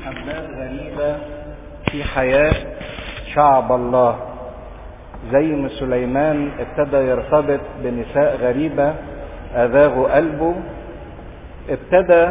محبات غريبة في حياة شعب الله زي ما سليمان ابتدى يرتبط بنساء غريبة أذاغوا قلبه ابتدى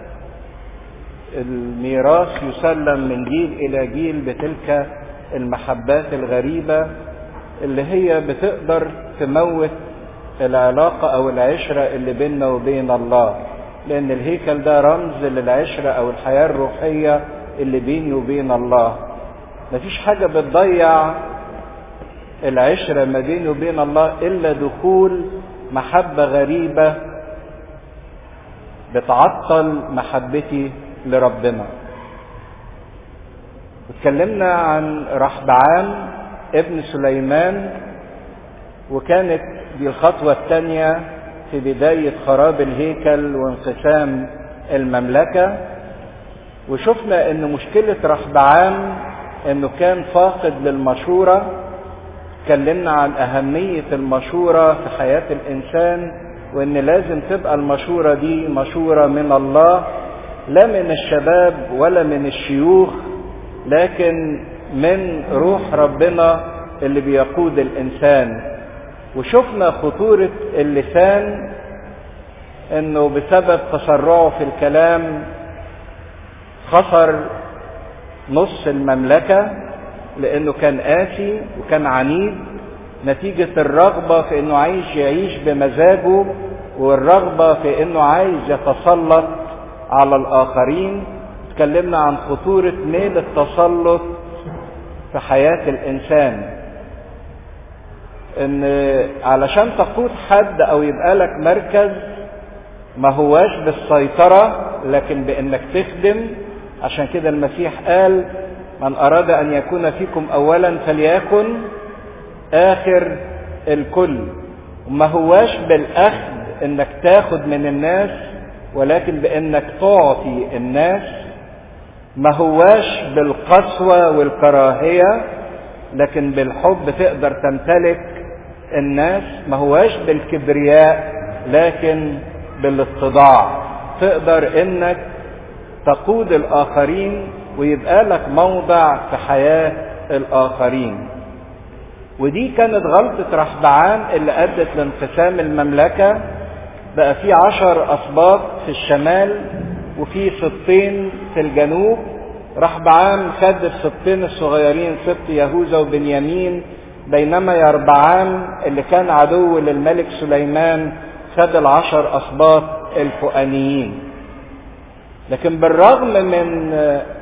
الميراث يسلم من جيل إلى جيل بتلك المحبات الغريبة اللي هي بتقدر تموت العلاقة أو العشرة اللي بيننا وبين الله لأن الهيكل ده رمز للعشرة أو الحياة الروحية اللي بيني وبين الله مفيش حاجة بتضيع العشرة ما بيني وبين الله إلا دخول محبة غريبة بتعطل محبتي لربنا اتكلمنا عن رحبعام ابن سليمان وكانت دي الخطوة الثانية في بداية خراب الهيكل وانقسام المملكة وشفنا ان مشكلة رحبعام انه كان فاقد للمشورة اتكلمنا عن اهمية المشورة في حياة الانسان وان لازم تبقى المشورة دي مشورة من الله لا من الشباب ولا من الشيوخ لكن من روح ربنا اللي بيقود الانسان وشفنا خطورة اللسان انه بسبب تسرعه في الكلام خسر نص المملكة لانه كان قاسي وكان عنيد نتيجة الرغبة في انه عايش يعيش بمزاجه والرغبة في انه عايز يتسلط على الاخرين اتكلمنا عن خطورة ميل التسلط في حياة الانسان ان علشان تقود حد او يبقى لك مركز ما هواش بالسيطرة لكن بانك تخدم عشان كده المسيح قال من اراد ان يكون فيكم اولا فليكن اخر الكل وما هواش بالاخذ انك تاخد من الناس ولكن بانك تعطي الناس ما هواش بالقسوة والكراهية لكن بالحب تقدر تمتلك الناس ما هواش بالكبرياء لكن بالاتضاع تقدر انك تقود الاخرين ويبقى لك موضع في حياة الاخرين ودي كانت غلطة رحبعان اللي ادت لانقسام المملكة بقى في عشر اسباط في الشمال وفي سبطين في الجنوب رحبعام خد السبطين الصغيرين سبط يهوذا وبنيامين بينما يربعام اللي كان عدو للملك سليمان خد العشر اسباط الفؤانيين لكن بالرغم من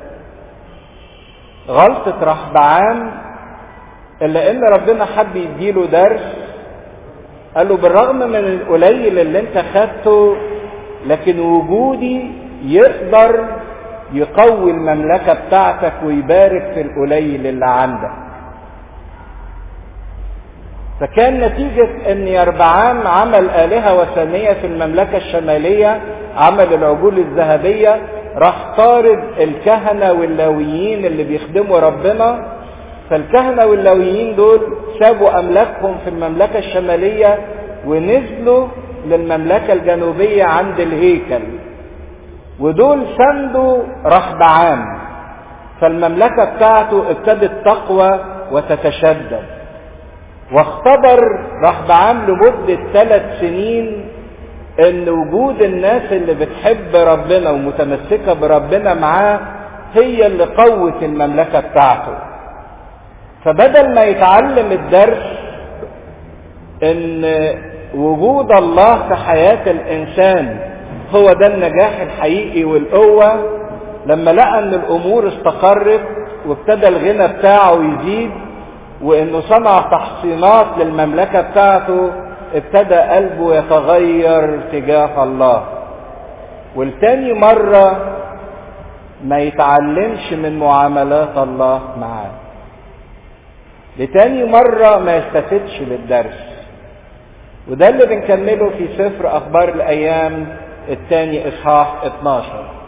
غلطة رحبعام إلا إن ربنا حب يديله درس قال له بالرغم من القليل اللي أنت خدته لكن وجودي يقدر يقوي المملكة بتاعتك ويبارك في القليل اللي عندك فكان نتيجة ان يربعام عمل آلهة وثنية في المملكة الشمالية عمل العجول الذهبية راح طارد الكهنة واللاويين اللي بيخدموا ربنا فالكهنة واللاويين دول سابوا أملاكهم في المملكة الشمالية ونزلوا للمملكة الجنوبية عند الهيكل ودول سندوا رحبعام فالمملكة بتاعته ابتدت تقوى وتتشدد واختبر رحبعام لمدة ثلاث سنين ان وجود الناس اللي بتحب ربنا ومتمسكة بربنا معاه هي اللي قوت المملكة بتاعته فبدل ما يتعلم الدرس ان وجود الله في حياة الانسان هو ده النجاح الحقيقي والقوة لما لقى ان الامور استقرت وابتدى الغنى بتاعه يزيد وانه صنع تحصينات للمملكة بتاعته ابتدى قلبه يتغير تجاه الله والتاني مرة ما يتعلمش من معاملات الله معاه لتاني مرة ما يستفدش بالدرس وده اللي بنكمله في سفر اخبار الايام الثاني اصحاح 12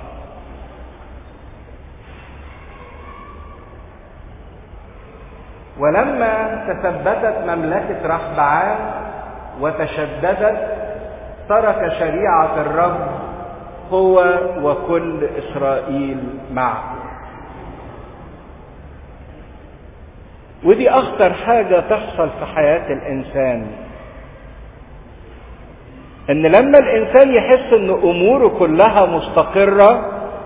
ولما تثبتت مملكة رحبعام وتشددت ترك شريعة الرب هو وكل إسرائيل معه ودي اخطر حاجة تحصل في حياة الانسان ان لما الانسان يحس ان اموره كلها مستقرة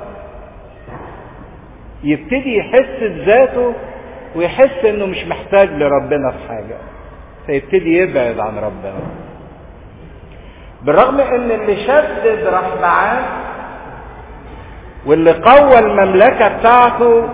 يبتدي يحس بذاته ويحس انه مش محتاج لربنا في حاجة فيبتدي يبعد عن ربنا بالرغم ان اللي شدد رحمعان واللي قوى المملكة بتاعته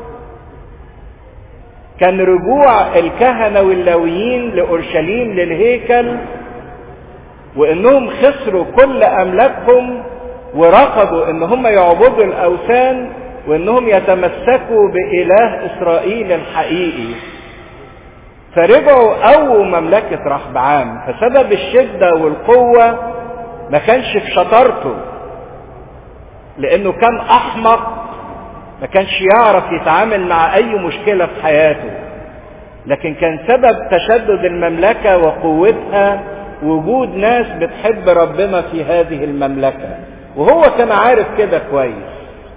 كان رجوع الكهنة واللاويين لأورشليم للهيكل وانهم خسروا كل املاكهم ورفضوا ان هم يعبدوا الاوثان وانهم يتمسكوا باله اسرائيل الحقيقي فرجعوا قووا مملكة رحبعام فسبب الشدة والقوة ما كانش في شطارته لانه كان احمق ما كانش يعرف يتعامل مع اي مشكلة في حياته لكن كان سبب تشدد المملكة وقوتها وجود ناس بتحب ربنا في هذه المملكة وهو كان عارف كده كويس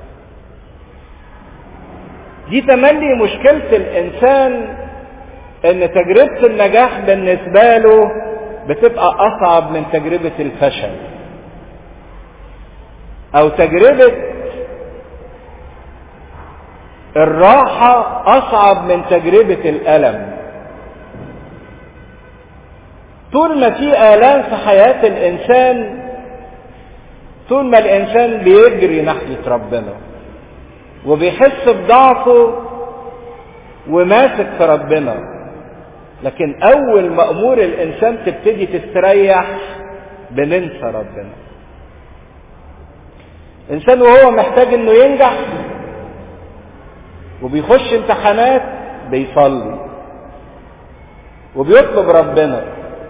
دي تملي مشكلة الإنسان إن تجربة النجاح بالنسبة له بتبقى أصعب من تجربة الفشل أو تجربة الراحة أصعب من تجربة الألم طول ما في آلام في حياة الإنسان طول ما الإنسان بيجري ناحية ربنا وبيحس بضعفه وماسك في ربنا لكن أول ما أمور الإنسان تبتدي تستريح بننسى ربنا إنسان وهو محتاج إنه ينجح وبيخش امتحانات بيصلي وبيطلب ربنا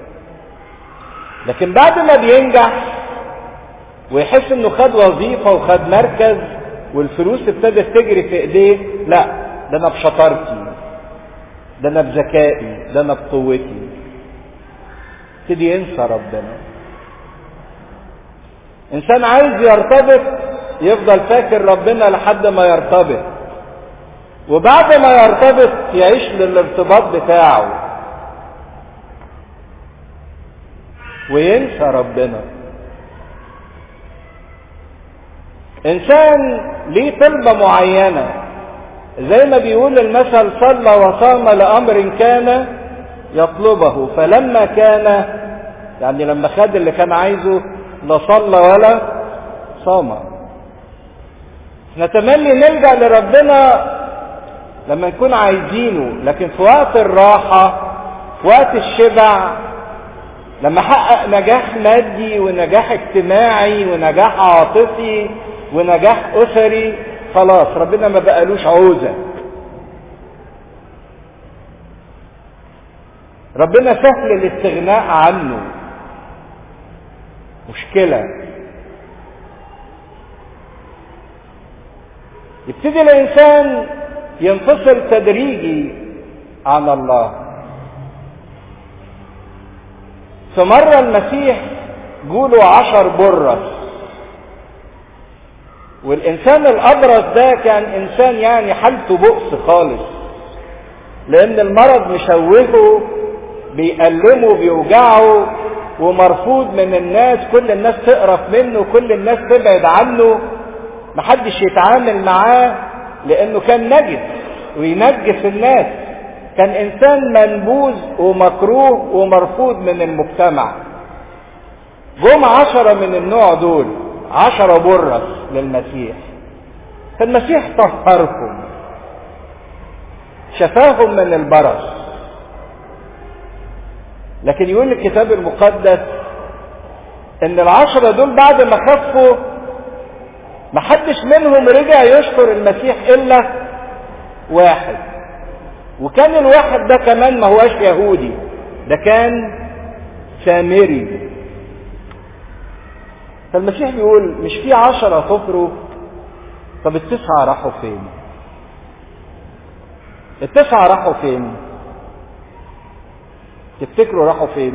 لكن بعد ما بينجح ويحس انه خد وظيفه وخد مركز والفلوس ابتدت تجري في ايديه لا ده انا بشطارتي ده انا بذكائي ده انا بقوتي ابتدي ينسى ربنا انسان عايز يرتبط يفضل فاكر ربنا لحد ما يرتبط وبعد ما يرتبط يعيش للارتباط بتاعه وينسى ربنا انسان ليه طلبة معينة زي ما بيقول المثل صلى وصام لأمر كان يطلبه فلما كان يعني لما خد اللي كان عايزه لا صلى ولا صام نتمنى نلجأ لربنا لما نكون عايزينه لكن في وقت الراحة في وقت الشبع لما حقق نجاح مادي ونجاح اجتماعي ونجاح عاطفي ونجاح اسري خلاص ربنا ما بقالوش عوزة ربنا سهل الاستغناء عنه مشكلة يبتدي الانسان ينفصل تدريجي عن الله فمرة المسيح جوله عشر برص والإنسان الأبرص ده كان إنسان يعني حالته بؤس خالص لأن المرض مشوهه بيألمه بيوجعه ومرفوض من الناس كل الناس تقرف منه كل الناس تبعد عنه محدش يتعامل معاه لأنه كان نجس وينجس الناس كان انسان منبوذ ومكروه ومرفوض من المجتمع جم عشرة من النوع دول عشرة برص للمسيح فالمسيح طهرهم شفاهم من البرص لكن يقول الكتاب المقدس ان العشرة دول بعد ما خفوا محدش منهم رجع يشكر المسيح الا واحد وكان الواحد ده كمان ما هواش يهودي ده كان سامري فالمسيح بيقول مش في عشرة كفروا طب التسعة راحوا فين التسعة راحوا فين تفتكروا راحوا فين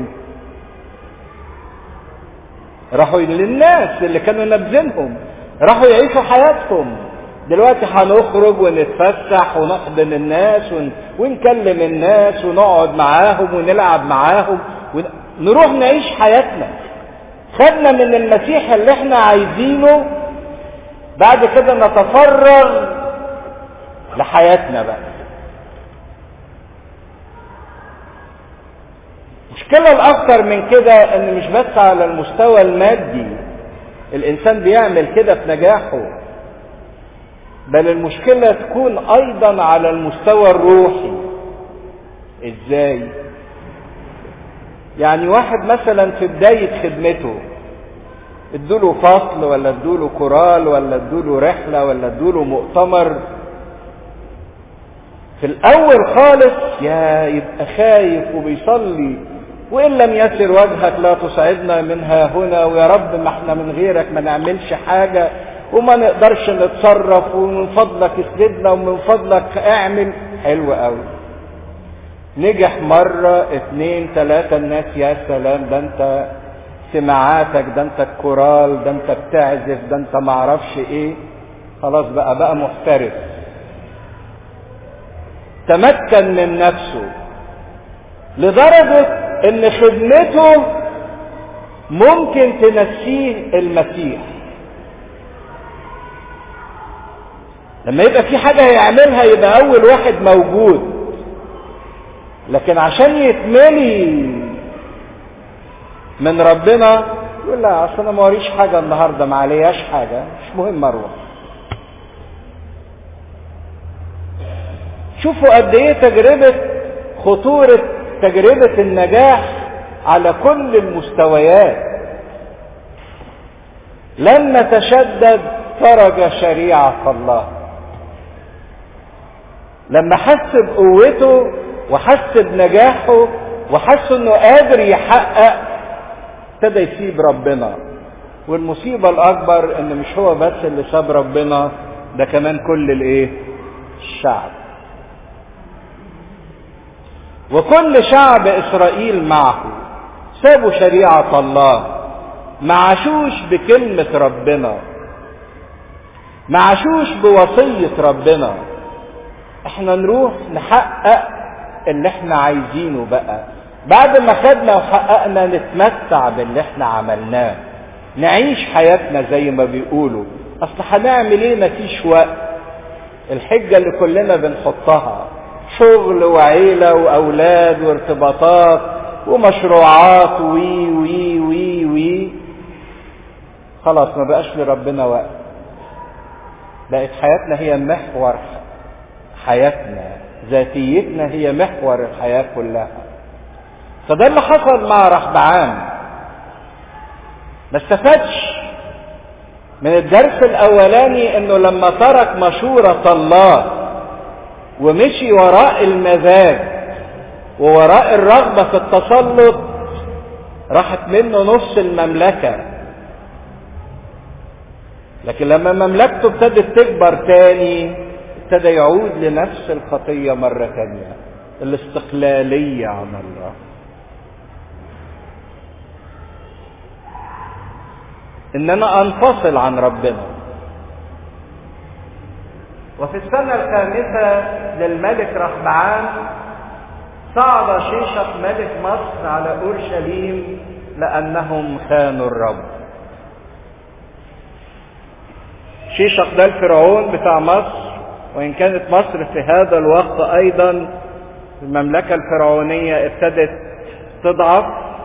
راحوا للناس اللي كانوا نابذينهم راحوا يعيشوا حياتهم دلوقتي هنخرج ونتفسح ونحضن الناس ون... ونكلم الناس ونقعد معاهم ونلعب معاهم ونروح نعيش حياتنا خدنا من المسيح اللي احنا عايزينه بعد كده نتفرغ لحياتنا بقى المشكلة الأكثر من كده إن مش بس على المستوى المادي الإنسان بيعمل كده في نجاحه بل المشكلة تكون أيضا على المستوى الروحي إزاي؟ يعني واحد مثلا في بداية خدمته ادوله فصل ولا ادوله كورال ولا ادوله رحلة ولا ادوله مؤتمر في الأول خالص يا يبقى خايف وبيصلي وإن لم يسر وجهك لا تصعدنا منها هنا ويا رب ما احنا من غيرك ما نعملش حاجة وما نقدرش نتصرف ومن فضلك اسندنا ومن فضلك اعمل حلو قوي نجح مرة اتنين تلاتة الناس يا سلام ده انت سماعاتك ده انت الكورال ده انت بتعزف ده انت معرفش ايه خلاص بقى بقى محترف تمكن من نفسه لدرجة ان خدمته ممكن تنسيه المسيح لما يبقى في حاجة هيعملها يبقى أول واحد موجود لكن عشان يتملي من ربنا يقول لا اصل انا ما وريش حاجه النهارده ما علياش حاجه مش مهم اروح شوفوا قد ايه تجربه خطوره تجربه النجاح على كل المستويات لما تشدد ترك شريعه الله لما حس بقوته وحس بنجاحه وحس انه قادر يحقق ابتدى يسيب ربنا والمصيبة الأكبر إن مش هو بس اللي ساب ربنا ده كمان كل الإيه؟ الشعب. وكل شعب إسرائيل معه سابوا شريعة الله ما عاشوش بكلمة ربنا ما عاشوش بوصية ربنا احنا نروح نحقق اللي احنا عايزينه بقى بعد ما خدنا وحققنا نتمتع باللي احنا عملناه نعيش حياتنا زي ما بيقولوا اصل هنعمل ايه مفيش وقت الحجة اللي كلنا بنحطها شغل وعيلة واولاد وارتباطات ومشروعات وي وي وي وي خلاص ما بقاش لربنا وقت بقت حياتنا هي محور حياتنا ذاتيتنا هي محور الحياة كلها فده اللي حصل مع رحبعام ما استفادش من الدرس الاولاني انه لما ترك مشورة الله ومشي وراء المزاج ووراء الرغبة في التسلط راحت منه نص المملكة لكن لما مملكته ابتدت تكبر تاني ابتدى يعود لنفس الخطية مرة تانية الاستقلالية عن الله ان انا انفصل عن ربنا وفي السنة الخامسة للملك رحبعام صعد شيشق ملك مصر على اورشليم لانهم خانوا الرب شيشق ده الفرعون بتاع مصر وان كانت مصر في هذا الوقت ايضا المملكة الفرعونية ابتدت تضعف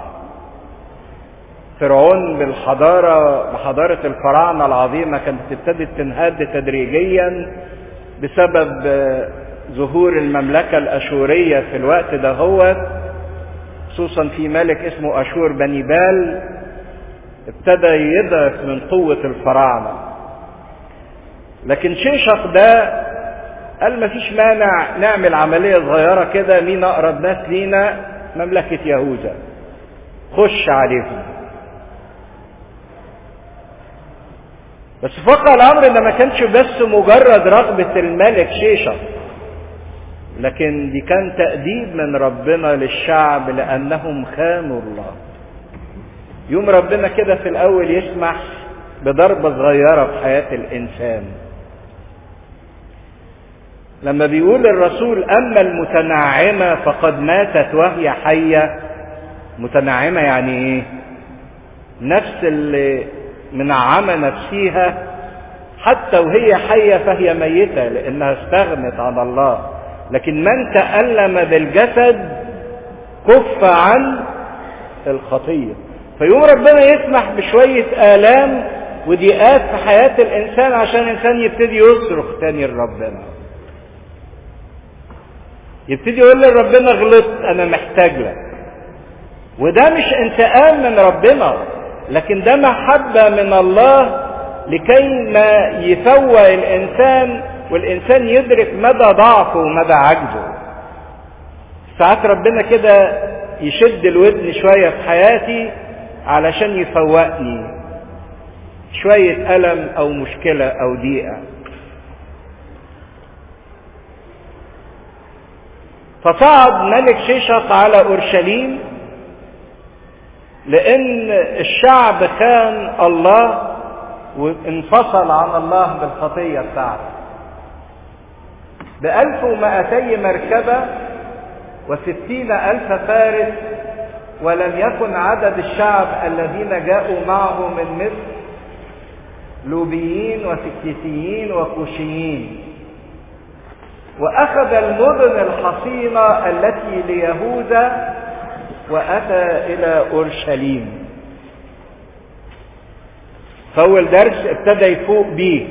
فرعون بالحضارة بحضارة الفراعنة العظيمة كانت ابتدت تنهد تدريجيا بسبب ظهور المملكة الأشورية في الوقت ده هو خصوصا في ملك اسمه أشور بنيبال ابتدى يضعف من قوة الفراعنة لكن شيشق ده قال مفيش مانع نعمل عملية صغيرة كده مين أقرب ناس لينا مملكة يهوذا خش عليهم بس فقع الامر ان ما كانش بس مجرد رغبة الملك شيشة لكن دي كان تأديب من ربنا للشعب لانهم خانوا الله يوم ربنا كده في الاول يسمح بضربة صغيرة في حياة الانسان لما بيقول الرسول اما المتنعمه فقد ماتت وهي حيه متنعمه يعني ايه نفس اللي منعمه نفسيها حتى وهي حيه فهي ميته لانها استغنت عن الله لكن من تالم بالجسد كف عن الخطيه فيوم ربنا يسمح بشويه الام وضيقات في حياه الانسان عشان الانسان يبتدي يصرخ تاني لربنا يبتدي يقول لربنا غلطت انا محتاج لك وده مش انتقام من ربنا لكن ده محبة من الله لكي ما يفوق الانسان والانسان يدرك مدى ضعفه ومدى عجزه ساعات ربنا كده يشد الودن شوية في حياتي علشان يفوقني شوية ألم أو مشكلة أو ضيقة فصعد ملك شيشق على اورشليم لان الشعب كان الله وانفصل عن الله بالخطيه بتاعته بألف ومائتي مركبة وستين ألف فارس ولم يكن عدد الشعب الذين جاءوا معه من مصر لوبيين وسكيتيين وكوشيين واخذ المدن الحصينه التي ليهوذا واتى الى اورشليم فاول درس ابتدى يفوق بيه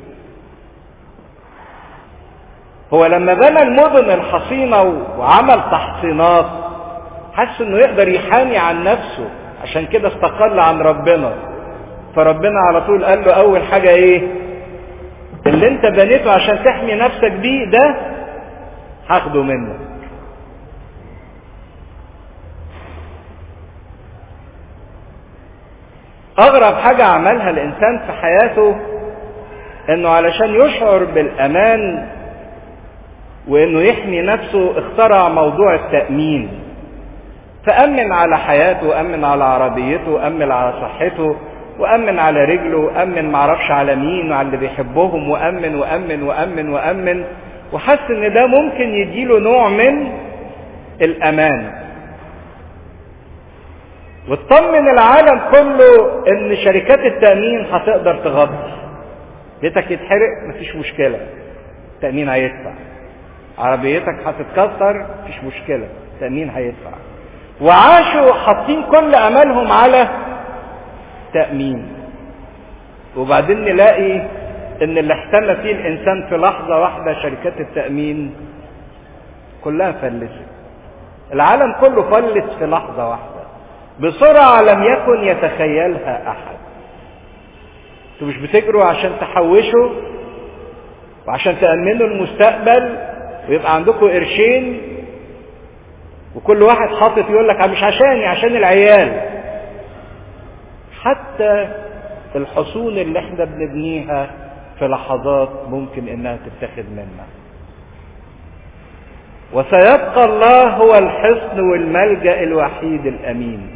هو لما بنى المدن الحصينه وعمل تحصينات حس انه يقدر يحامي عن نفسه عشان كده استقل عن ربنا فربنا على طول قال له اول حاجه ايه اللي انت بنيته عشان تحمي نفسك بيه ده هاخده منك اغرب حاجة عملها الانسان في حياته انه علشان يشعر بالامان وانه يحمي نفسه اخترع موضوع التأمين فأمن على حياته أمن على عربيته أمن على صحته وأمن على رجله أمن معرفش على مين وعلى اللي بيحبهم وأمن وأمن وأمن وأمن وحس إن ده ممكن يديله نوع من الأمان واطمن العالم كله إن شركات التأمين هتقدر تغطي بيتك يتحرق مفيش مشكلة التأمين هيدفع عربيتك هتتكسر مفيش مشكلة التأمين هيدفع وعاشوا حاطين كل املهم على تأمين وبعدين نلاقي ان اللي احتمى فيه الانسان في لحظة واحدة شركات التأمين كلها فلست العالم كله فلس في لحظة واحدة بسرعة لم يكن يتخيلها احد انتوا مش بتجروا عشان تحوشوا وعشان تأمنوا المستقبل ويبقى عندكم قرشين وكل واحد حاطط يقول لك مش عشاني عشان العيال حتى الحصون اللي احنا بنبنيها في لحظات ممكن انها تتخذ منا وسيبقى الله هو الحصن والملجا الوحيد الامين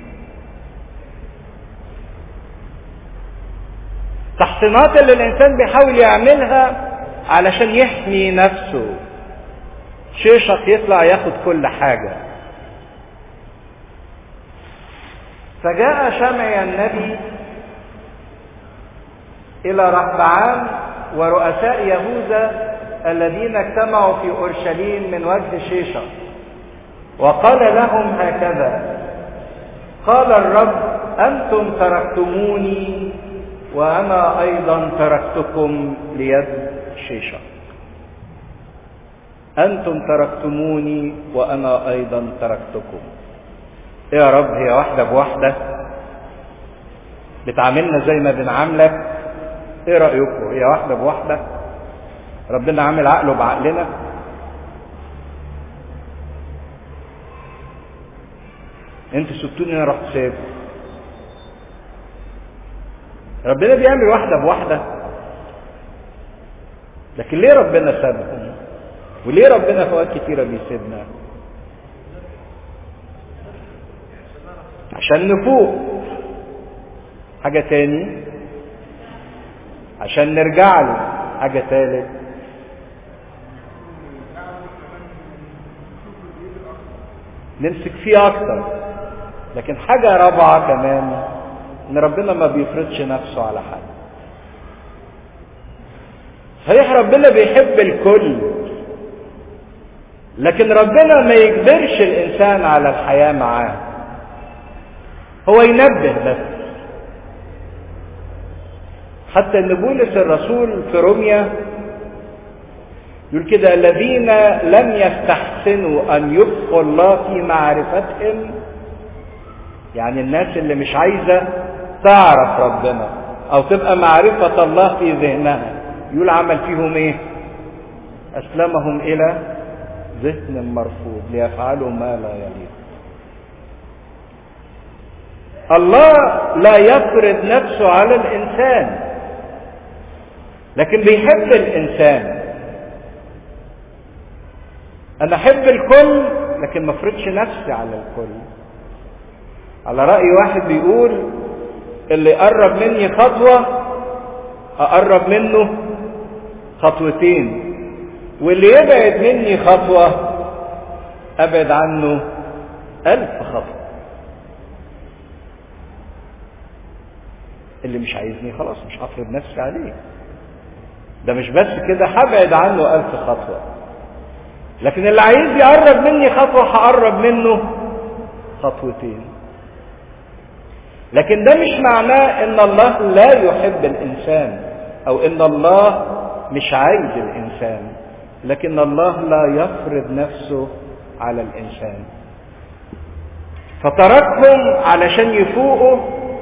تحصينات اللي الانسان بيحاول يعملها علشان يحمي نفسه شيشق يطلع ياخد كل حاجه فجاء شمع النبي إلى رحبعام ورؤساء يهوذا الذين اجتمعوا في أورشليم من وجه شيشة وقال لهم هكذا قال الرب أنتم تركتموني وأنا أيضا تركتكم ليد شيشة أنتم تركتموني وأنا أيضا تركتكم ايه يا رب هي واحدة بواحدة بتعاملنا زي ما بنعاملك ايه رأيكم هي واحدة بواحدة ربنا عامل عقله بعقلنا انتوا سبتوني انا رحت سايبكم ربنا بيعمل واحدة بواحدة لكن ليه ربنا سابهم وليه ربنا في اوقات كتيرة بيسيبنا عشان نفوق حاجة تاني عشان نرجع له حاجة تالت نمسك فيه اكتر لكن حاجة رابعة كمان ان ربنا ما بيفرضش نفسه على حد صحيح ربنا بيحب الكل لكن ربنا ما يجبرش الانسان على الحياة معاه هو ينبه بس حتى ان بولس الرسول في روميا يقول كده الذين لم يستحسنوا ان يبقوا الله في معرفتهم يعني الناس اللي مش عايزه تعرف ربنا او تبقى معرفه الله في ذهنها يقول عمل فيهم ايه اسلمهم الى ذهن مرفوض ليفعلوا ما لا يليق الله لا يفرض نفسه على الانسان لكن بيحب الانسان انا احب الكل لكن ما افرضش نفسي على الكل على راي واحد بيقول اللي يقرب مني خطوه اقرب منه خطوتين واللي يبعد مني خطوه ابعد عنه الف خطوه اللي مش عايزني خلاص مش هفرض نفسي عليه ده مش بس كده هبعد عنه ألف خطوة لكن اللي عايز يقرب مني خطوة هقرب منه خطوتين لكن ده مش معناه ان الله لا يحب الانسان او ان الله مش عايز الانسان لكن الله لا يفرض نفسه على الانسان فتركهم علشان يفوقوا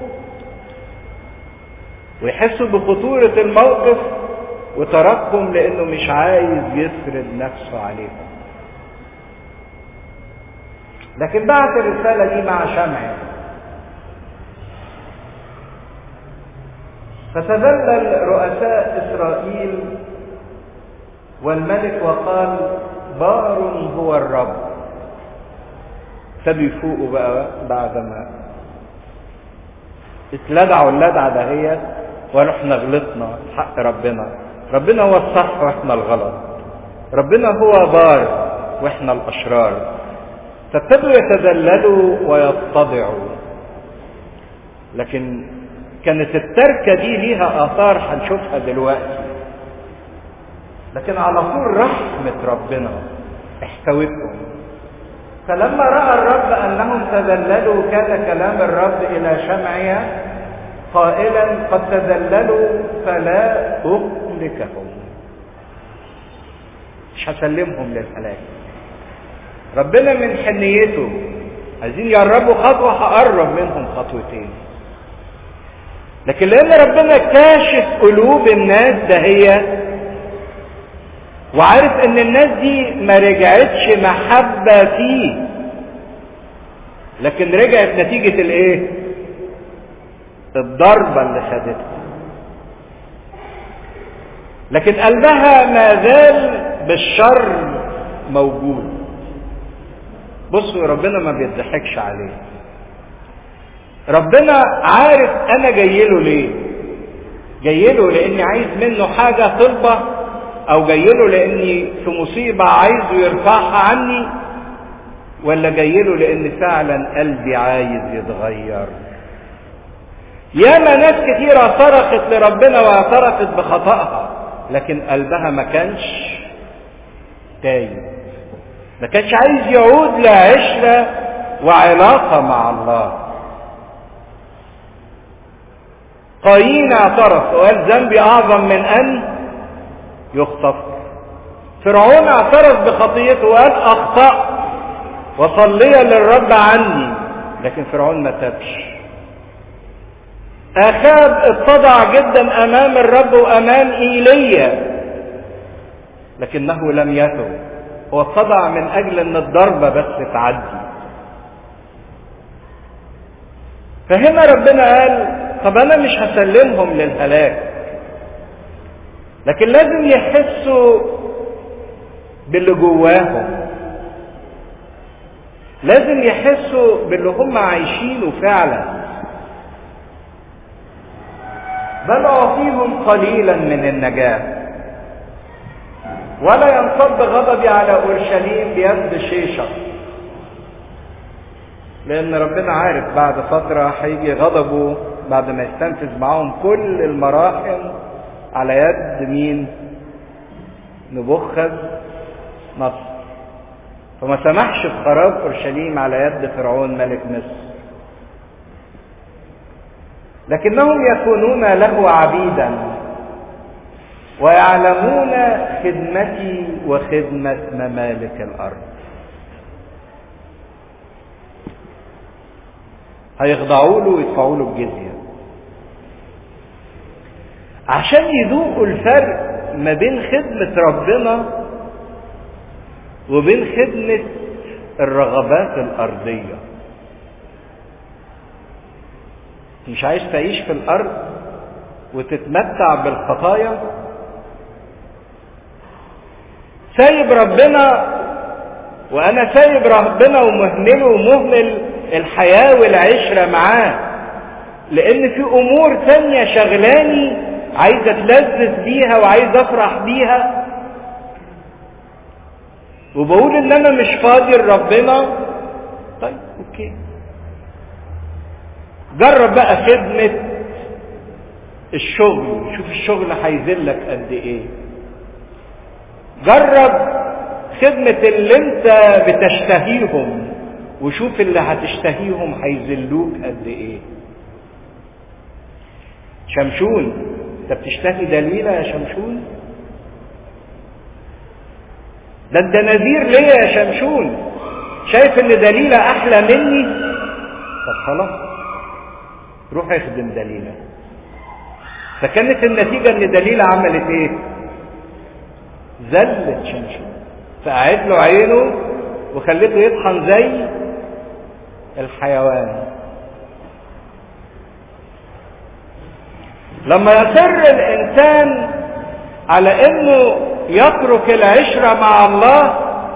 ويحسوا بخطورة الموقف وتركهم لانه مش عايز يفرض نفسه عليهم لكن بعت الرسالة دي مع شمع فتذلل رؤساء إسرائيل والملك وقال بار هو الرب ابتدوا يفوقوا بقى بعد ما اتلدعوا اللدعة دهيت وقالوا احنا غلطنا حق ربنا ربنا هو الصح واحنا الغلط ربنا هو بار واحنا الاشرار فابتدوا يتذللوا ويتضعوا لكن كانت التركة دي ليها آثار هنشوفها دلوقتي لكن على طول رحمة ربنا احتوتهم فلما رأى الرب أنهم تذللوا كان كلام الرب إلى شمعيا قائلا قد تذللوا فلا أهلكهم مش هسلمهم للهلاك ربنا من حنيته عايزين يقربوا خطوة هقرب منهم خطوتين لكن لان ربنا كاشف قلوب الناس دهية وعارف ان الناس دي ما رجعتش محبة فيه لكن رجعت نتيجة الايه الضربة اللي خدتها لكن قلبها ما زال بالشر موجود بصوا ربنا ما بيضحكش عليه ربنا عارف انا جاي له ليه جاي له لاني عايز منه حاجه طلبه او جاي له لاني في مصيبه عايزه يرفعها عني ولا جاي له لان فعلا قلبي عايز يتغير ياما ناس كتيرة صرخت لربنا واعترفت بخطأها لكن قلبها ما كانش تايب ما كانش عايز يعود لعشرة وعلاقة مع الله قايين اعترف وقال ذنبي اعظم من ان يغتفر فرعون اعترف بخطيته وقال اخطأت وصلي للرب عني لكن فرعون ما تابش اخاب اتضع جدا امام الرب وامام ايليا لكنه لم يتب هو اتضع من اجل ان الضربه بس تعدي فهنا ربنا قال طب انا مش هسلمهم للهلاك لكن لازم يحسوا باللي جواهم لازم يحسوا باللي هم عايشينه فعلا بل اعطيهم قليلا من النجاه ولا ينصب غضبي على اورشليم بيد شيشه لان ربنا عارف بعد فترة هيجي غضبه بعد ما يستنفذ معاهم كل المراحم على يد مين نبوخذ نصر فما سمحش بخراب اورشليم على يد فرعون ملك مصر لكنهم يكونون له عبيدا ويعلمون خدمتي وخدمة ممالك الأرض هيخضعوا له ويدفعوا له الجزية عشان يذوقوا الفرق ما بين خدمة ربنا وبين خدمة الرغبات الأرضية مش عايز تعيش في الأرض وتتمتع بالخطايا سايب ربنا وأنا سايب ربنا ومهمله ومهمل الحياة والعشرة معاه لأن في أمور تانية شغلاني عايز أتلذذ بيها وعايز أفرح بيها وبقول ان انا مش فاضي لربنا طيب اوكي جرب بقى خدمة الشغل شوف الشغل هيذلك قد ايه جرب خدمة اللي انت بتشتهيهم وشوف اللي هتشتهيهم هيذلوك قد ايه شمشون انت بتشتهي دليلة يا شمشون ده انت نذير ليا يا شمشون شايف ان دليلة احلى مني طب خلاص روح اخدم دليلة فكانت النتيجة ان دليلة عملت ايه زلت شمشون فقعد له عينه وخليته يطحن زي الحيوان لما يصر الانسان على انه يترك العشرة مع الله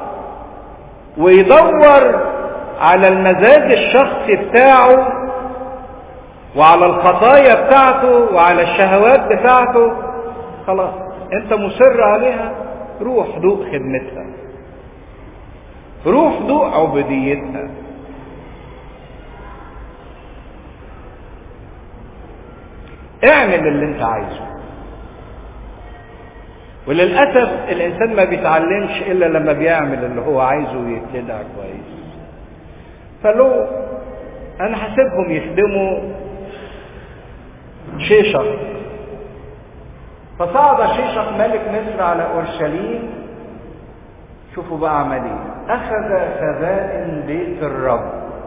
ويدور على المزاج الشخصي بتاعه وعلى الخطايا بتاعته وعلى الشهوات بتاعته خلاص انت مصر عليها روح دوق خدمتها روح دوق عبوديتها اعمل اللي انت عايزه وللأسف الإنسان ما بيتعلمش إلا لما بيعمل اللي هو عايزه ويتلدع كويس فلو أنا هسيبهم يخدموا شيشق فصعد شيشق ملك مصر على أورشليم شوفوا بقى عمل ايه أخذ خزائن بيت الرب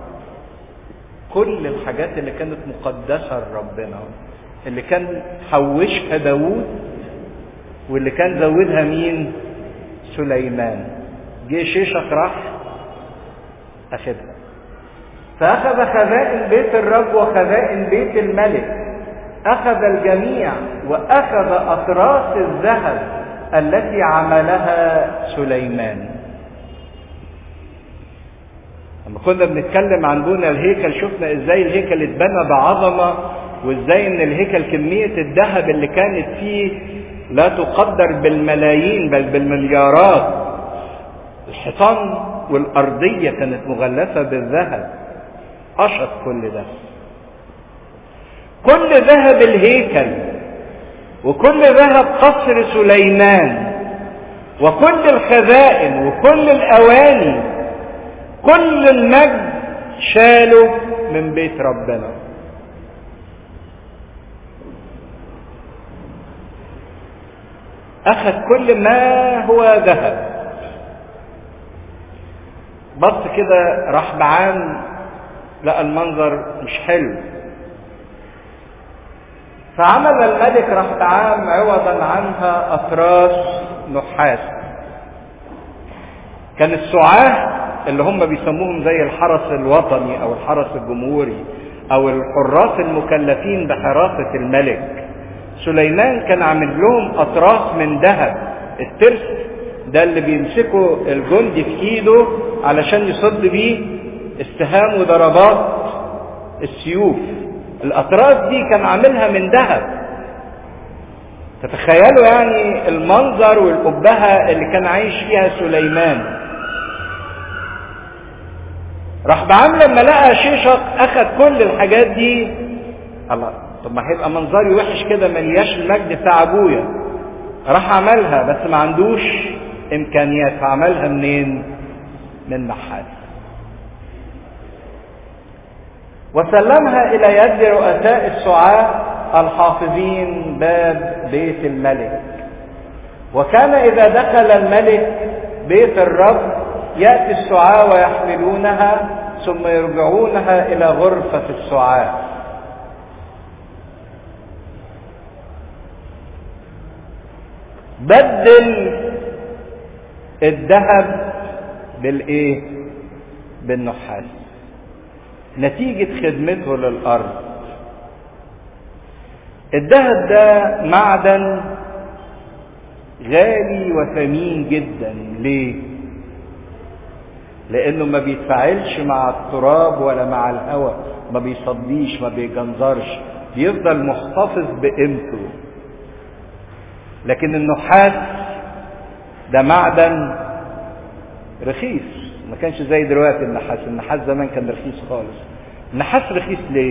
كل الحاجات اللي كانت مقدسة لربنا اللي كان حوشها داوود واللي كان زودها مين سليمان جه شيشك راح اخدها فاخذ خزائن بيت الرب وخزائن بيت الملك اخذ الجميع واخذ اطراس الذهب التي عملها سليمان لما كنا بنتكلم عن بنى الهيكل شفنا ازاي الهيكل اتبنى بعظمه وازاي ان الهيكل كميه الذهب اللي كانت فيه لا تقدر بالملايين بل بالمليارات الحيطان والأرضية كانت مغلفة بالذهب قشط كل ده كل ذهب الهيكل وكل ذهب قصر سليمان وكل الخزائن وكل الأواني كل المجد شاله من بيت ربنا أخذ كل ما هو ذهب بص كده راح بعان لقى المنظر مش حلو فعمل الملك رحبعام عوضا عنها أطراس نحاس كان السعاة اللي هم بيسموهم زي الحرس الوطني أو الحرس الجمهوري أو الحراس المكلفين بحراسة الملك سليمان كان عامل لهم اطراس من ذهب الترس ده اللي بيمسكه الجندي في ايده علشان يصد بيه استهام وضربات السيوف الاطراس دي كان عاملها من ذهب تتخيلوا يعني المنظر والقبهة اللي كان عايش فيها سليمان راح بعام لما لقى شيشق اخد كل الحاجات دي الله طب ما هيبقى منظري وحش كده ملياش المجد بتاع ابويا راح عملها بس ما عندوش امكانيات فعملها منين من نحاس وسلمها الى يد رؤساء السعاة الحافظين باب بيت الملك وكان اذا دخل الملك بيت الرب ياتي السعاة ويحملونها ثم يرجعونها الى غرفة السعاة بدل الذهب بالايه بالنحاس نتيجة خدمته للأرض الذهب ده معدن غالي وثمين جدا ليه لانه ما بيتفاعلش مع التراب ولا مع الهواء ما بيصديش ما بيجنزرش بيفضل محتفظ بقيمته لكن النحاس ده معدن رخيص ما كانش زي دلوقتي النحاس النحاس زمان كان رخيص خالص النحاس رخيص ليه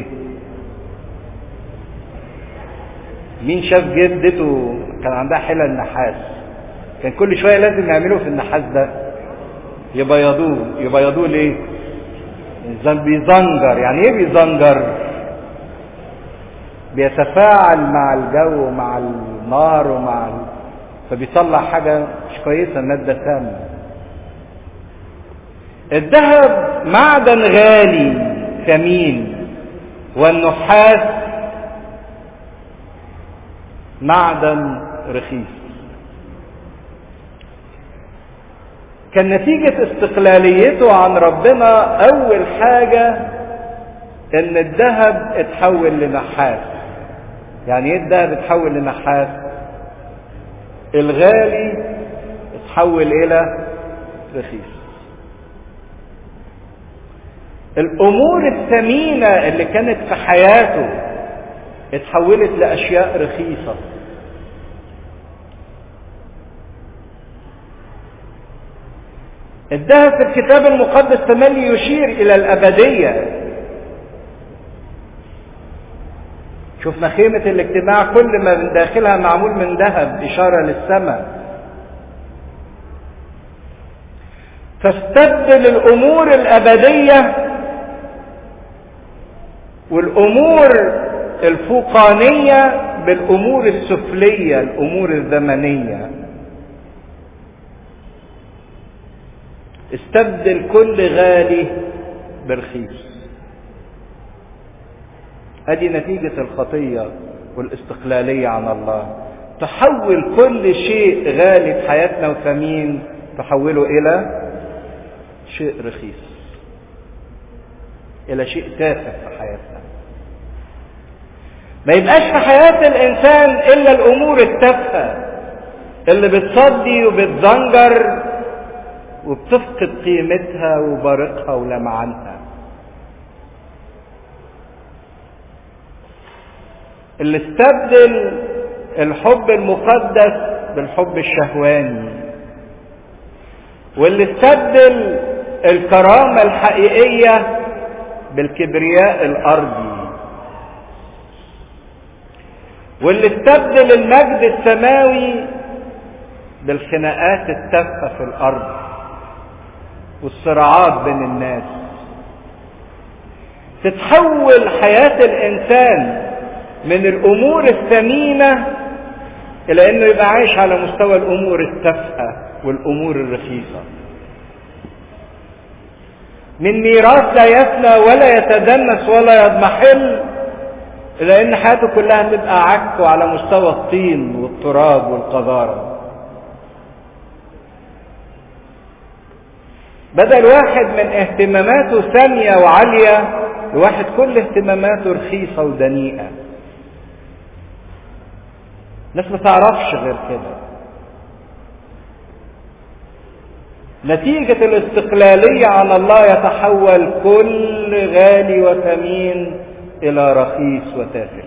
مين شاف جدته كان عندها حلل نحاس كان كل شويه لازم يعملوا في النحاس ده يبيضوه يبيضوه ليه بيزنجر يعني ايه بيزنجر بيتفاعل مع الجو ومع النار ومع ال... فبيطلع حاجه مش كويسه ماده سامه الذهب معدن غالي ثمين والنحاس معدن رخيص كان نتيجة استقلاليته عن ربنا أول حاجة إن الذهب اتحول لنحاس. يعني إيه الذهب اتحول لنحاس؟ الغالي اتحول إلى رخيص. الأمور الثمينة اللي كانت في حياته اتحولت لاشياء رخيصه الذهب في الكتاب المقدس تملي يشير الى الابديه شفنا خيمة الاجتماع كل ما من داخلها معمول من ذهب إشارة للسماء فاستبدل الأمور الأبدية والأمور الفوقانية بالأمور السفلية الأمور الزمنية استبدل كل غالي برخيص ادي نتيجة الخطية والاستقلالية عن الله تحول كل شيء غالي في حياتنا وثمين تحوله الى شيء رخيص الى شيء تافه في حياتنا ما يبقاش في حياة الانسان الا الامور التافهة اللي بتصدي وبتزنجر وبتفقد قيمتها وبارقها ولمعانها اللي استبدل الحب المقدس بالحب الشهواني واللي استبدل الكرامة الحقيقية بالكبرياء الأرضي واللي استبدل المجد السماوي بالخناقات التافهة في الأرض والصراعات بين الناس تتحول حياة الإنسان من الامور الثمينه الى انه يبقى عايش على مستوى الامور التافهه والامور الرخيصه من ميراث لا يفنى ولا يتدنس ولا يضمحل الى ان حياته كلها تبقى عك على مستوى الطين والتراب والقذاره بدل واحد من اهتماماته ساميه وعاليه لواحد كل اهتماماته رخيصه ودنيئه الناس ما تعرفش غير كده نتيجة الاستقلالية عن الله يتحول كل غالي وثمين إلى رخيص وتافه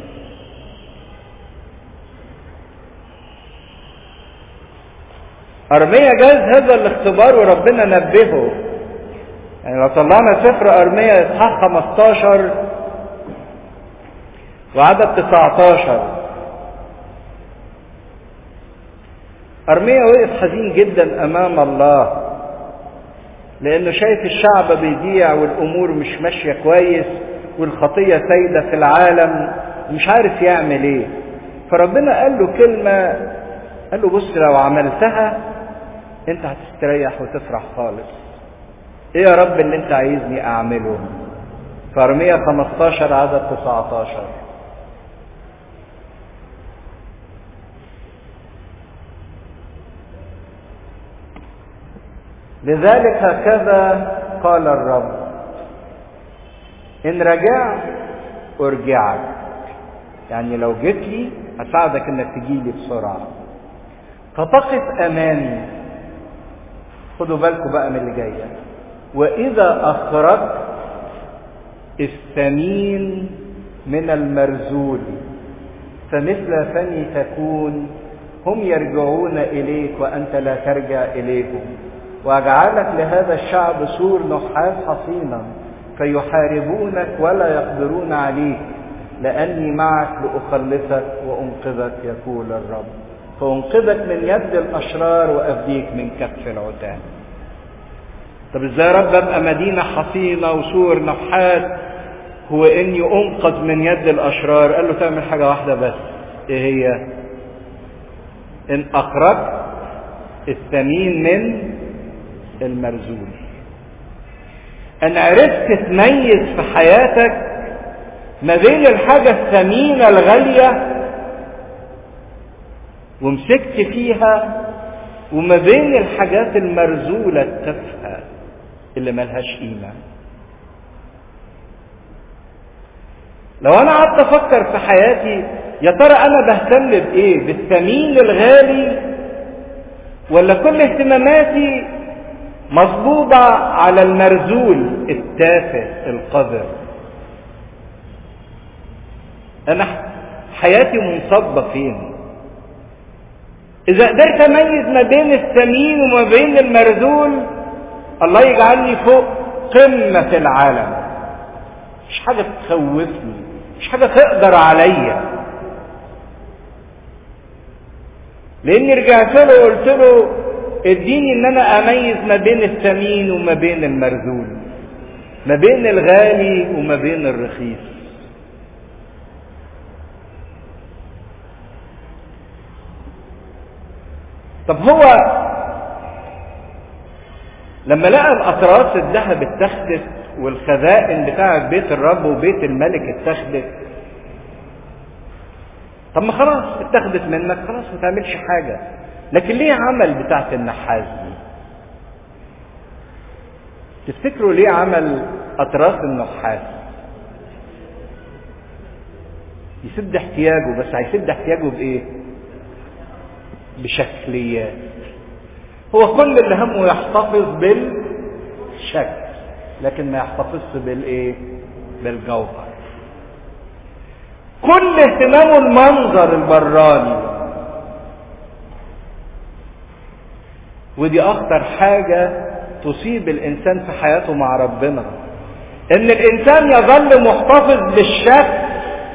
أرميا جاز هذا الاختبار وربنا نبهه يعني لو طلعنا سفر أرمية إصحاح 15 وعدد 19 أرمية وقف حزين جدا أمام الله لأنه شايف الشعب بيضيع والأمور مش ماشية كويس والخطية سايدة في العالم ومش عارف يعمل إيه فربنا قال له كلمة قال له بص لو عملتها أنت هتستريح وتفرح خالص إيه يا رب اللي أنت عايزني أعمله في أرمية 15 عدد 19 لذلك هكذا قال الرب ان رجعت ارجعك يعني لو جيت لي هساعدك انك تجي لي بسرعه فتقف امامي خدوا بالكم بقى من اللي جايه واذا اخرجت الثمين من المرزول فمثل فني تكون هم يرجعون اليك وانت لا ترجع اليهم واجعلك لهذا الشعب سور نحاس حصينا فيحاربونك ولا يقدرون عليك لاني معك لاخلصك وانقذك يقول الرب فانقذك من يد الاشرار وافديك من كف العتاه طب ازاي يا رب ابقى مدينه حصينه وسور نحاس هو اني انقذ من يد الاشرار قال له تعمل حاجه واحده بس ايه هي ان اخرجت الثمين من المرزول ان عرفت تميز في حياتك ما بين الحاجة الثمينة الغالية ومسكت فيها وما بين الحاجات المرزولة التافهة اللي ملهاش قيمة لو انا قعدت افكر في حياتي يا ترى انا بهتم بايه بالثمين الغالي ولا كل اهتماماتي مصبوبة على المرزول التافه القذر أنا حياتي منصبة فين إذا قدرت أميز ما بين الثمين وما بين المرزول الله يجعلني فوق قمة العالم مش حاجة تخوفني مش حاجة تقدر عليا لاني رجعت له وقلت له اديني ان انا اميز ما بين الثمين وما بين المرذول ما بين الغالي وما بين الرخيص طب هو لما لقى الاطراس الذهب اتخذت والخزائن بتاعه بيت الرب وبيت الملك اتخذت طب ما خلاص اتخذت منك خلاص ما تعملش حاجه لكن ليه عمل بتاعت النحاس دي تفتكروا ليه عمل اطراس النحاس يسد احتياجه بس هيسد احتياجه بايه بشكليات هو كل اللي همه يحتفظ بالشكل لكن ما يحتفظش بالايه بالجوهر كل اهتمامه المنظر البراني ودي اخطر حاجة تصيب الانسان في حياته مع ربنا ان الانسان يظل محتفظ بالشكل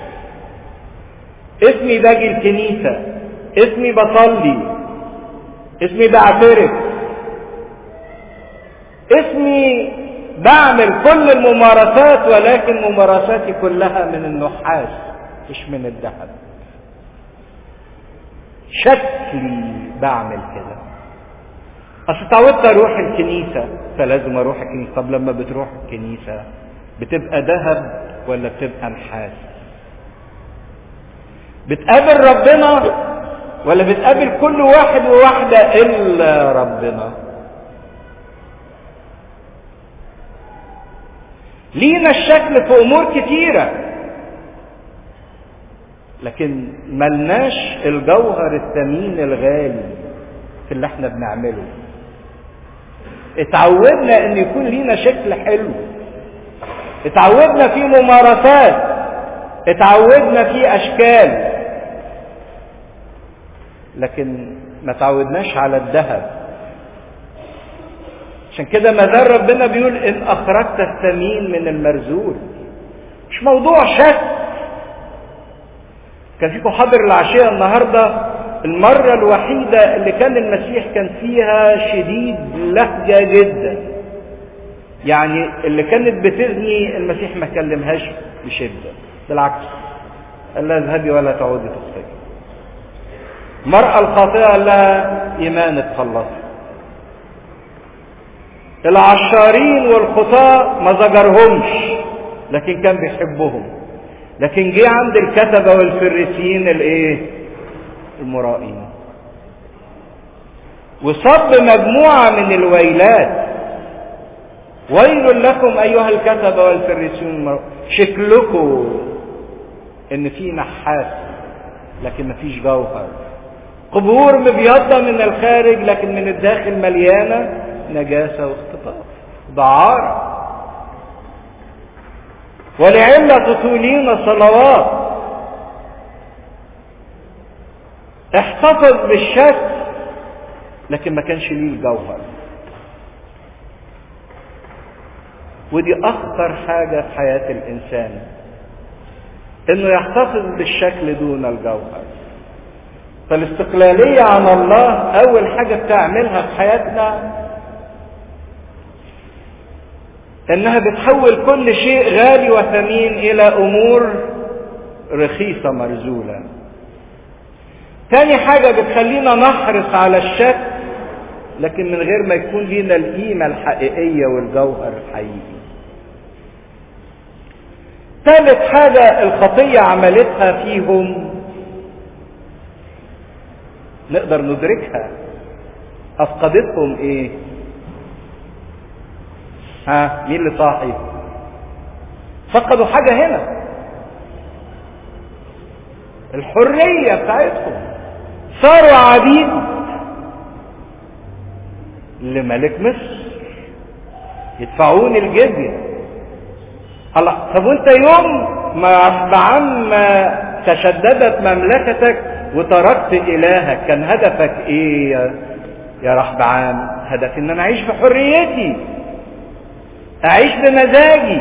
اسمي باجي الكنيسة اسمي بصلي اسمي بعترف اسمي بعمل كل الممارسات ولكن ممارساتي كلها من النحاس مش من الذهب شكلي بعمل كده اصل اتعودت اروح الكنيسه فلازم اروح الكنيسه طب لما بتروح الكنيسه بتبقى ذهب ولا بتبقى نحاس بتقابل ربنا ولا بتقابل كل واحد وواحده الا ربنا لينا الشكل في امور كتيره لكن ملناش الجوهر الثمين الغالي في اللي احنا بنعمله اتعودنا ان يكون لينا شكل حلو اتعودنا في ممارسات اتعودنا في اشكال لكن ما تعودناش على الذهب عشان كده ما زال ربنا بيقول ان اخرجت الثمين من المرزول مش موضوع شك كان فيكم حاضر العشيه النهارده المرة الوحيدة اللي كان المسيح كان فيها شديد لهجة جدا يعني اللي كانت بتغني المسيح ما كلمهاش بشدة بالعكس قال لها اذهبي ولا تعودي تخطئي المرأة الخاطئة قال لها إيمانك خلصي العشارين والخطاة ما زجرهمش لكن كان بيحبهم لكن جه عند الكتبة والفريسيين الايه المرائين وصب مجموعة من الويلات ويل لكم أيها الكتبة والفريسيون شكلكم إن في نحاس لكن مفيش جوهر قبور مبيضة من الخارج لكن من الداخل مليانة نجاسة واختطاف دعارة ولعلة تطولين صلوات احتفظ بالشك لكن ما كانش ليه الجوهر ودي اخطر حاجة في حياة الانسان انه يحتفظ بالشكل دون الجوهر فالاستقلالية عن الله اول حاجة بتعملها في حياتنا انها بتحول كل شيء غالي وثمين الى امور رخيصة مرزولة تاني حاجة بتخلينا نحرص على الشك لكن من غير ما يكون لنا القيمة الحقيقية والجوهر الحقيقي ثالث حاجة الخطية عملتها فيهم نقدر ندركها أفقدتهم إيه؟ ها مين اللي صاحي؟ فقدوا حاجة هنا الحرية بتاعتهم صاروا عبيد لملك مصر يدفعون الجزية الله طب وانت يوم ما بعم تشددت مملكتك وتركت الهك كان هدفك ايه يا, يا رحبعام هدف ان انا اعيش في حريتي اعيش بمزاجي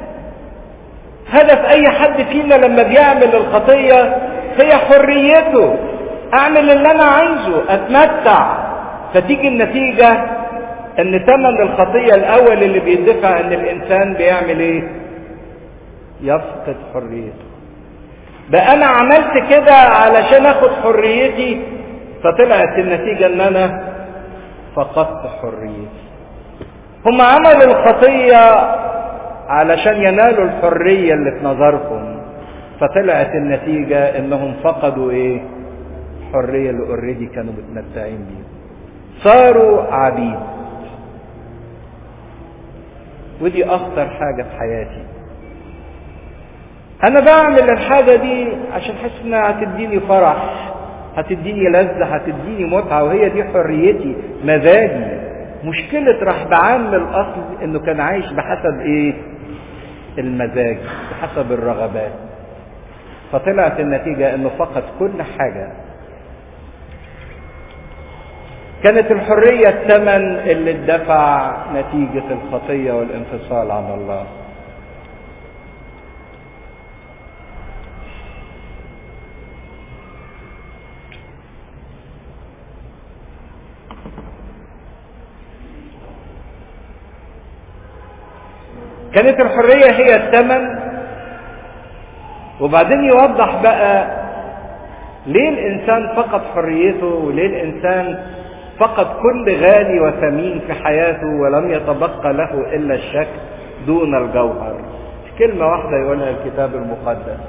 هدف اي حد فينا لما بيعمل الخطية هي حريته اعمل اللي انا عايزه اتمتع فتيجي النتيجة ان ثمن الخطية الاول اللي بيدفع ان الانسان بيعمل ايه يفقد حريته بقى انا عملت كده علشان اخد حريتي فطلعت النتيجة ان انا فقدت حريتي هم عملوا الخطية علشان ينالوا الحرية اللي في نظرهم فطلعت النتيجة انهم فقدوا ايه الحرية اللي اوريدي كانوا متمتعين بيها صاروا عبيد ودي اخطر حاجة في حياتي انا بعمل الحاجة دي عشان حاسس انها هتديني فرح هتديني لذة هتديني متعة وهي دي حريتي مزاجي مشكلة رحبعان من الاصل انه كان عايش بحسب ايه المزاج بحسب الرغبات فطلعت النتيجة انه فقد كل حاجة كانت الحرية الثمن اللي اتدفع نتيجة الخطية والانفصال عن الله كانت الحرية هي الثمن وبعدين يوضح بقى ليه الإنسان فقد حريته وليه الإنسان فقد كل غالي وثمين في حياته ولم يتبقى له إلا الشك دون الجوهر كلمة واحدة يقولها الكتاب المقدس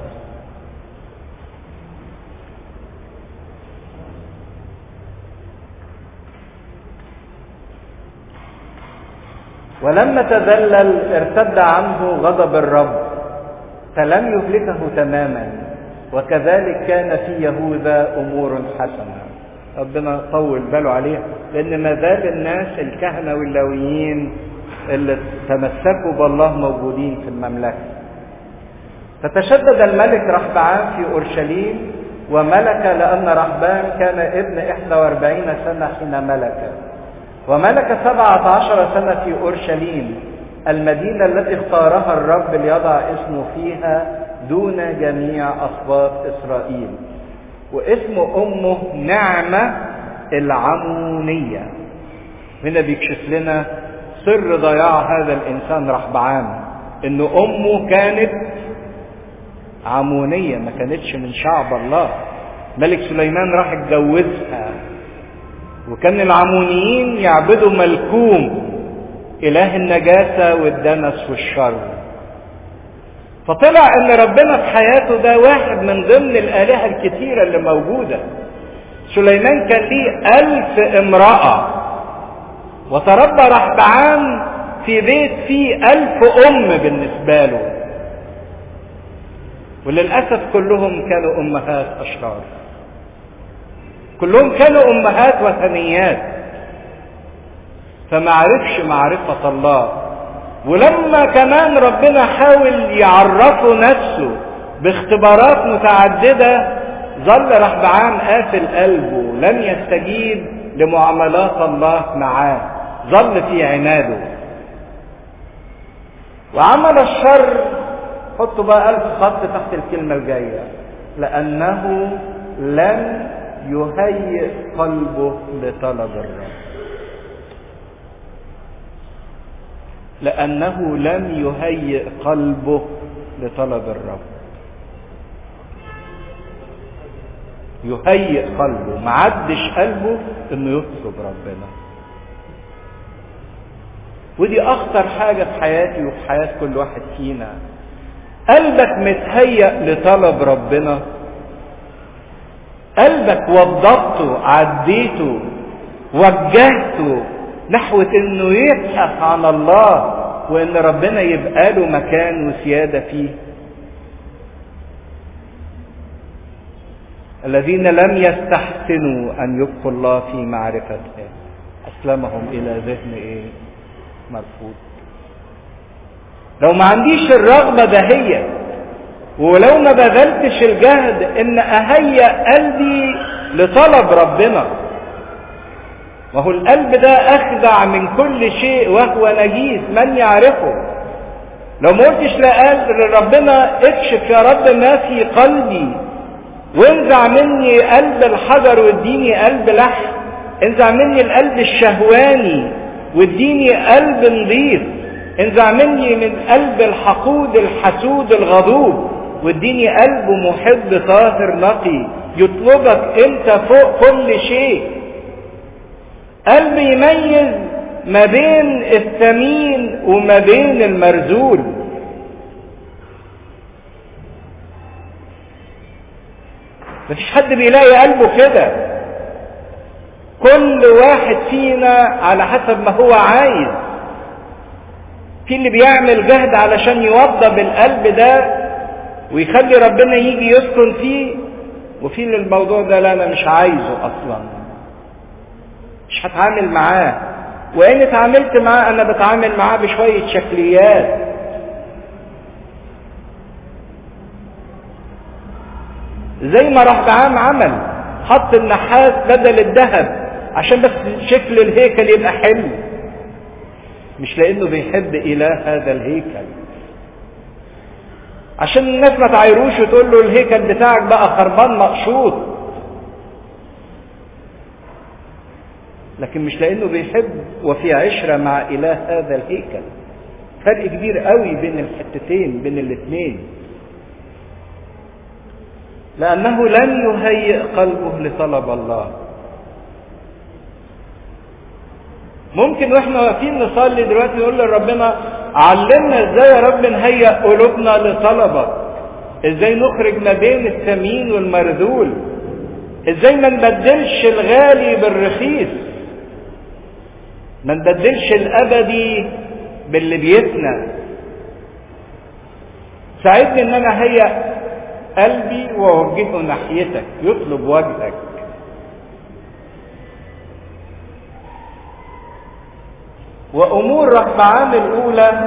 ولما تذلل ارتد عنه غضب الرب فلم يهلكه تماما وكذلك كان في يهوذا امور حسنه ربنا طول باله عليه لان ما زال الناس الكهنه واللاويين اللي تمسكوا بالله موجودين في المملكه فتشدد الملك رحبعام في اورشليم وملك لان رحبان كان ابن 41 سنه حين ملك وملك سبعة عشر سنة في أورشليم المدينة التي اختارها الرب ليضع اسمه فيها دون جميع أصوات إسرائيل واسم أمه نعمة العمونية هنا بيكشف لنا سر ضياع هذا الإنسان رحبعام إن أمه كانت عمونية ما كانتش من شعب الله ملك سليمان راح اتجوزها وكان العمونيين يعبدوا ملكوم إله النجاسة والدنس والشر فطلع ان ربنا في حياته ده واحد من ضمن الآلهة الكتيرة اللي موجودة سليمان كان ليه ألف امرأة وتربى رحبعام في بيت فيه ألف أم بالنسبة له وللأسف كلهم كانوا أمهات أشرار كلهم كانوا أمهات وثنيات فما عرفش معرفة الله ولما كمان ربنا حاول يعرفه نفسه باختبارات متعددة ظل رحبعام قافل قلبه لم يستجيب لمعاملات الله معاه ظل في عناده وعمل الشر حطوا بقى ألف خط تحت الكلمة الجاية لأنه لم يهيئ قلبه لطلب الرب لأنه لم يهيئ قلبه لطلب الرب يهيئ قلبه معدش قلبه انه يطلب ربنا ودي اخطر حاجة في حياتي وفي حياة كل واحد فينا قلبك متهيأ لطلب ربنا قلبك وضبطه عديته وجهته نحو انه يبحث عن الله وان ربنا يبقى له مكان وسياده فيه الذين لم يستحسنوا ان يبقوا الله في معرفته اسلمهم الى ذهن ايه مرفوض لو ما عنديش الرغبه دهية ولو ما بذلتش الجهد ان اهيأ قلبي لطلب ربنا وهو القلب ده اخدع من كل شيء وهو نجيس من يعرفه لو ما قلتش لربنا اكشف يا رب ما في قلبي وانزع مني قلب الحجر واديني قلب لحم انزع مني القلب الشهواني واديني قلب نظيف انزع مني من قلب الحقود الحسود الغضوب واديني قلب محب طاهر نقي يطلبك انت فوق كل شيء قلب يميز ما بين الثمين وما بين المرزول مفيش حد بيلاقي قلبه كده كل واحد فينا على حسب ما هو عايز في اللي بيعمل جهد علشان يوضب القلب ده ويخلي ربنا يجي يسكن فيه وفي اللي الموضوع ده لا انا مش عايزه اصلا مش هتعامل معاه وان اتعاملت معاه انا بتعامل معاه بشوية شكليات زي ما رحبعام عمل حط النحاس بدل الذهب عشان بس شكل الهيكل يبقى حلو مش لانه بيحب اله هذا الهيكل عشان الناس ما تعايروش وتقول له الهيكل بتاعك بقى خربان مقشوط لكن مش لانه بيحب وفي عشرة مع اله هذا الهيكل فرق كبير قوي بين الحتتين بين الاثنين لانه لم يهيئ قلبه لطلب الله ممكن واحنا واقفين نصلي دلوقتي نقول لربنا علمنا ازاي يا رب نهيئ قلوبنا لطلبك ازاي نخرج ما بين الثمين والمرذول ازاي ما نبدلش الغالي بالرخيص ما نبدلش الابدي باللي بيتنا ساعدني ان انا هيئ قلبي واوجهه ناحيتك يطلب وجهك وامور رحبعام الاولى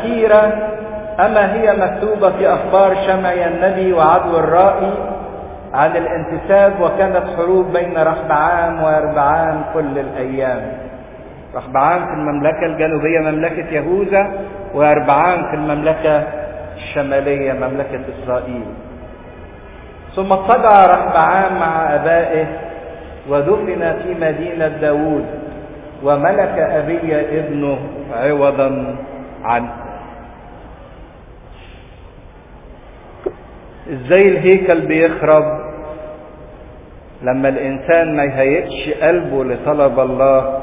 والاخيره اما هي مكتوبه في اخبار شمعي النبي وعدو الرائي عن الانتساب وكانت حروب بين رحبعام ويربعام كل الايام رحبعام في المملكة الجنوبية مملكة يهوذا ويربعام في المملكة الشمالية مملكة إسرائيل ثم اضطجع رحبعام مع أبائه ودفن في مدينة داود وملك أبي ابنه عوضا عنه ازاي الهيكل بيخرب لما الانسان ما يهيئش قلبه لطلب الله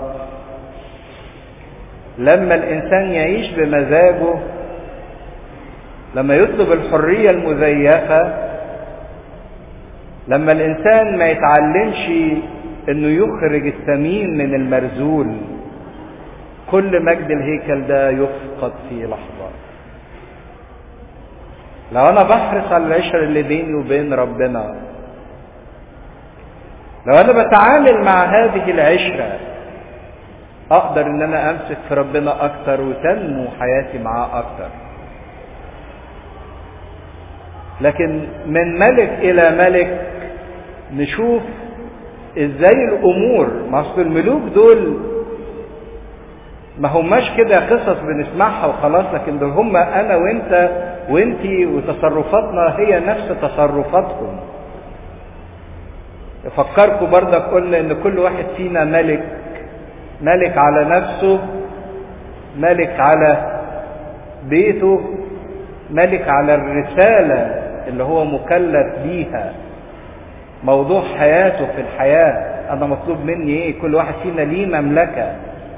لما الانسان يعيش بمزاجه لما يطلب الحريه المزيفه لما الانسان ما يتعلمش انه يخرج الثمين من المرزول كل مجد الهيكل ده يفقد في لحظه لو انا بحرص على العشره اللي بيني وبين ربنا لو انا بتعامل مع هذه العشره اقدر ان انا امسك في ربنا اكتر وتنمو حياتي معاه اكتر لكن من ملك الى ملك نشوف ازاي الامور ما اصل الملوك دول ما هماش كده قصص بنسمعها وخلاص لكن دول هم انا وانت وانتي وتصرفاتنا هي نفس تصرفاتهم افكركم برضك قلنا ان كل واحد فينا ملك ملك على نفسه ملك على بيته ملك على الرسالة اللي هو مكلف بيها موضوع حياته في الحياة أنا مطلوب مني إيه كل واحد فينا ليه مملكة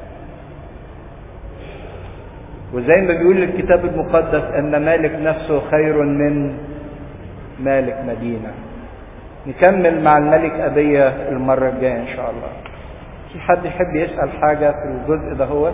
وزي ما بيقول الكتاب المقدس أن مالك نفسه خير من مالك مدينة نكمل مع الملك أبية المرة الجاية إن شاء الله في حد يحب يسأل حاجة في الجزء ده هو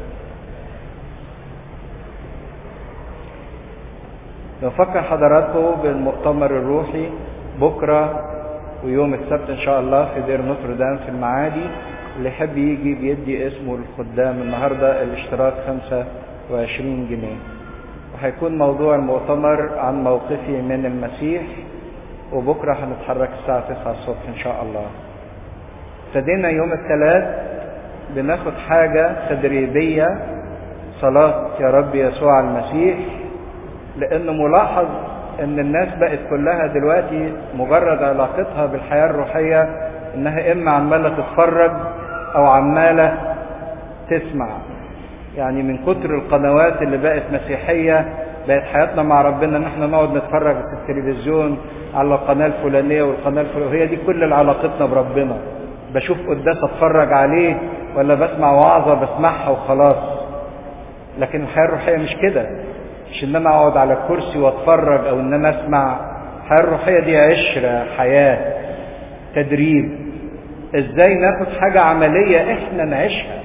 نفكر حضراتكم بالمؤتمر الروحي بكرة ويوم السبت إن شاء الله في دير نوتردام في المعادي اللي يحب يجي بيدي اسمه الخدام النهاردة الاشتراك 25 جنيه وهيكون موضوع المؤتمر عن موقفي من المسيح وبكرة هنتحرك الساعة 9 الصبح إن شاء الله ابتدينا يوم الثلاث بناخد حاجة تدريبية صلاة يا رب يسوع المسيح لأنه ملاحظ إن الناس بقت كلها دلوقتي مجرد علاقتها بالحياة الروحية إنها إما عمالة تتفرج أو عمالة تسمع يعني من كتر القنوات اللي بقت مسيحية بقت حياتنا مع ربنا ان احنا نقعد نتفرج في التلفزيون على القناة الفلانية والقناة الفلانية هي دي كل علاقتنا بربنا بشوف قداس اتفرج عليه ولا بسمع وعظة بسمعها وخلاص لكن الحياة الروحية مش كده مش ان انا اقعد على كرسي واتفرج او ان انا اسمع الحياة الروحية دي عشرة حياة تدريب ازاي ناخد حاجة عملية احنا نعيشها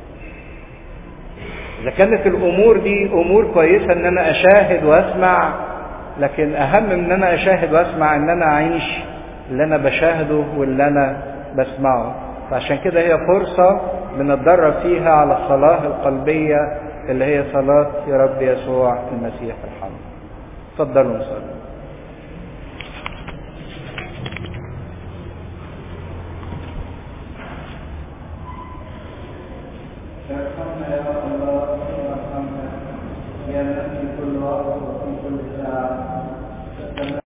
اذا كانت الامور دي امور كويسة ان انا اشاهد واسمع لكن اهم من ان انا اشاهد واسمع ان انا اعيش اللي انا بشاهده واللي انا بسمعه فعشان كده هي فرصة بنتدرب فيها على الصلاة القلبية اللي هي صلاة يا رب يسوع المسيح الحمد تفضلوا نصلي ارحمنا يا الله ارحمنا يا من في كل وقت وفي كل ساعة